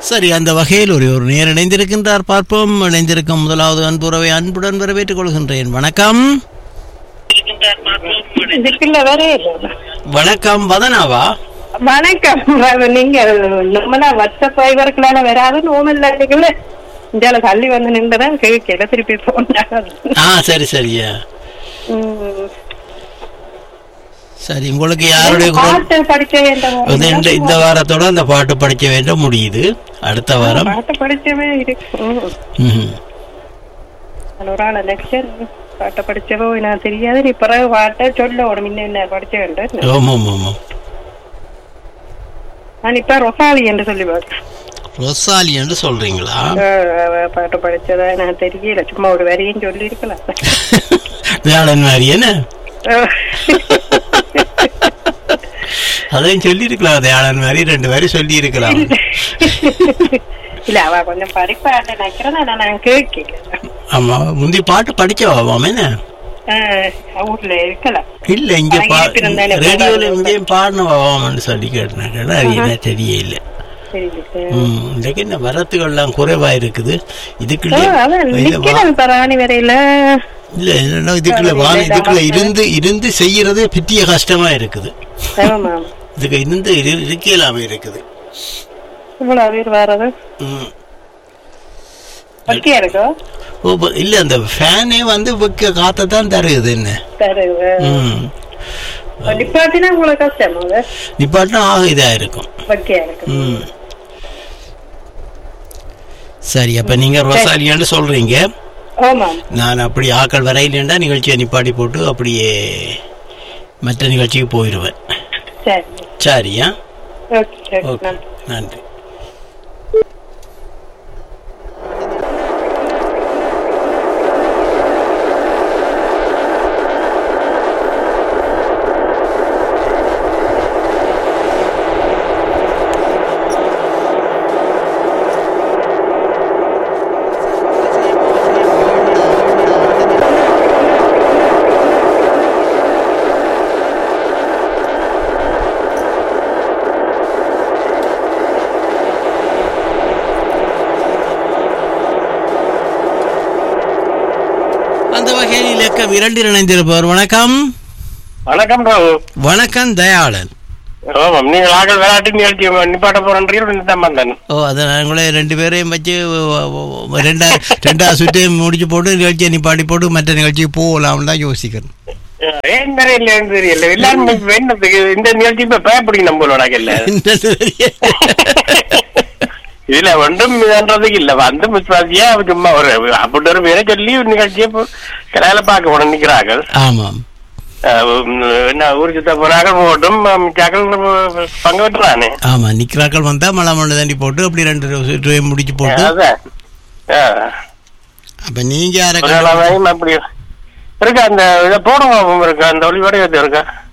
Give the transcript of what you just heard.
சரி அந்த வகையில் ஒரு ஒரு நேர் இணைந்திருக்கின்றார் பார்ப்போம் இணைந்திருக்கும் முதலாவது அன்புறவை அன்புடன் வரவேற்றுக் கொள்கின்றேன் வணக்கம் இதுக்குள்ள வேற இல்ல. வணக்கம் வதனாவா வணக்கம் வ- நீங்க நம்மளா வாட்ஸ்அப் வைவருக்குள்ள வராது நோமல் இல்லைங்களே இந்தியால தள்ளி வந்து நின்றுதான் கேட்கல திருப்பி போனாங்க ஆ சரி சரியா சரி உங்களுக்கு யாருடைய குரல் பாட்டு படிக்க வேண்டாம் இது இந்த இந்த வாரத்தோட அந்த பாட்டு படிக்க வேண்டும் முடியுது அடுத்த வாரம் பாட்டு படிச்சவே இருக்கு ம். ம்ஹும். அதுல ஒரு ஆள் லெக்சர் பாட்டை படிச்சவோ நான் தெரியாது நீ பிறகு பாட்டை சொல்ல ஒரு முன்ன என்ன படிச்ச வேண்டும் ஆமாம் ஆமாம் நான் இப்ப ரொசாலி என்று சொல்லி பார்த்தேன் ரொசாலி என்று சொல்றீங்களா பாட்டு படிச்சதா நான் தெரியல சும்மா ஒரு வரியும் சொல்லி இருக்கலாம் வேளன் மாதிரி என்ன அதையும் சொல்லி இருக்கலாம் தயாளன் மாதிரி ரெண்டு பேரும் சொல்லி இருக்கலாம் இல்ல அவ கொஞ்சம் படிப்பாட்ட நினைக்கிறேன் ஆனா நான் கேட்கல ஆமா முந்தி பாட்டு படிச்சவாம் என்ன ஊர்ல இருக்கலாம் இல்ல இங்க பா அங்கே இருந்தானே ரேடியோல பாடாது. இங்கேயும் பாடினவாம்னு சொல்லி கேட்டேன் கேட்டா அது என்ன தெரியல சரி ம் இன்றைக்கு என்ன வரத்துகள்லாம் குறைவா இருக்குது ஓ, இதுக்குள்ள அதான் இல்ல, வா- நிக்கிறேன் பராணி வரையில இல்ல என்னன்னா இதுக்குள்ள வா இதுக்குள்ள இருந்து இருந்து செய்யறதே பித்திய கஷ்டமா இருக்குது ஆமா இதுக்கு இருந்து இரு- இருக்கலாமே இருக்குது இவ்வளவு பேர் வர்றது ம் பக்கியா இருக்கும் ஓ, ப- இல்ல அந்த ஃபேனே வந்து வைக்க காத்தை தான் தருது என்ன சரி ம் நிப்பாட்டினா உங்களுக்கு கஷ்டம் அது நிப்பாட்டினா ஆக இதா இருக்கும் பக்கியா இருக்கும் ம் சரி அப்ப நீங்க ரொசாலியான்னு சொல்றீங்க ஆமா நான் அப்படி ஆக்கள் வரையிலேண்டா நிகழ்ச்சியை நிப்பாட்டி போட்டு அப்படியே மற்ற நிகழ்ச்சிக்கு போயிடுவேன் சரி சரியா ஓகே ஓகே ஓகே நன்றி நன்றி அந்த வகையில் இலக்கம் இரண்டில் இணைந்திருப்பவர் வணக்கம் வணக்கம் ராவு வணக்கம் தயாளன் ஆமாம் நீங்கள் ஆக்கள் விளையாட்டு நிகழ்ச்சி நிப்பாட்ட போறேன்றீங்க தான் வந்தேன் ஓ அதை நாங்களே ரெண்டு பேரையும் வச்சு ஒ- ஒ- ஒ- ரெண்டா ரெண்டா சுற்றையும் முடிச்சு போட்டு நிகழ்ச்சியை நிப்பாட்டி போட்டு மற்ற நிகழ்ச்சிக்கு போகலாம்னு தான் யோசிக்கிறேன் ஏன் தெரியல ஏன் தெரியல எல்லாரும் இப்ப என்னத்துக்கு இந்த நிகழ்ச்சி இப்ப பயப்படி நம்மளோட இல்ல இதுல ஒன்றும் இதுன்றதுக்கு இல்ல வந்து முஸ்வாசியா சும்மா ஒரு அப்படி ஒரு பேரை சொல்லி ஒரு நிகழ்ச்சியை கலையில பார்க்க போன நிக்கிறார்கள் ஆமாம் அஹ் உம், என்ன ஊர் சுத்த போறாங்க போட்டும் மிச்சாக்கள் பங்கு பெற்றானே ஆமா நிக்கிறாக்கள் வந்தா மழை மண்ணு தண்டி போட்டு அப்படி ரெண்டு சுற்றையும் முடிச்சு போட்டு அதான் அஹ். அப்ப நீங்க யாரை ஒரு நாளாவையும் அப்படி இருக்கு அந்த இதை போடுவோம் இருக்கு அந்த ஒளிவடை இருக்கா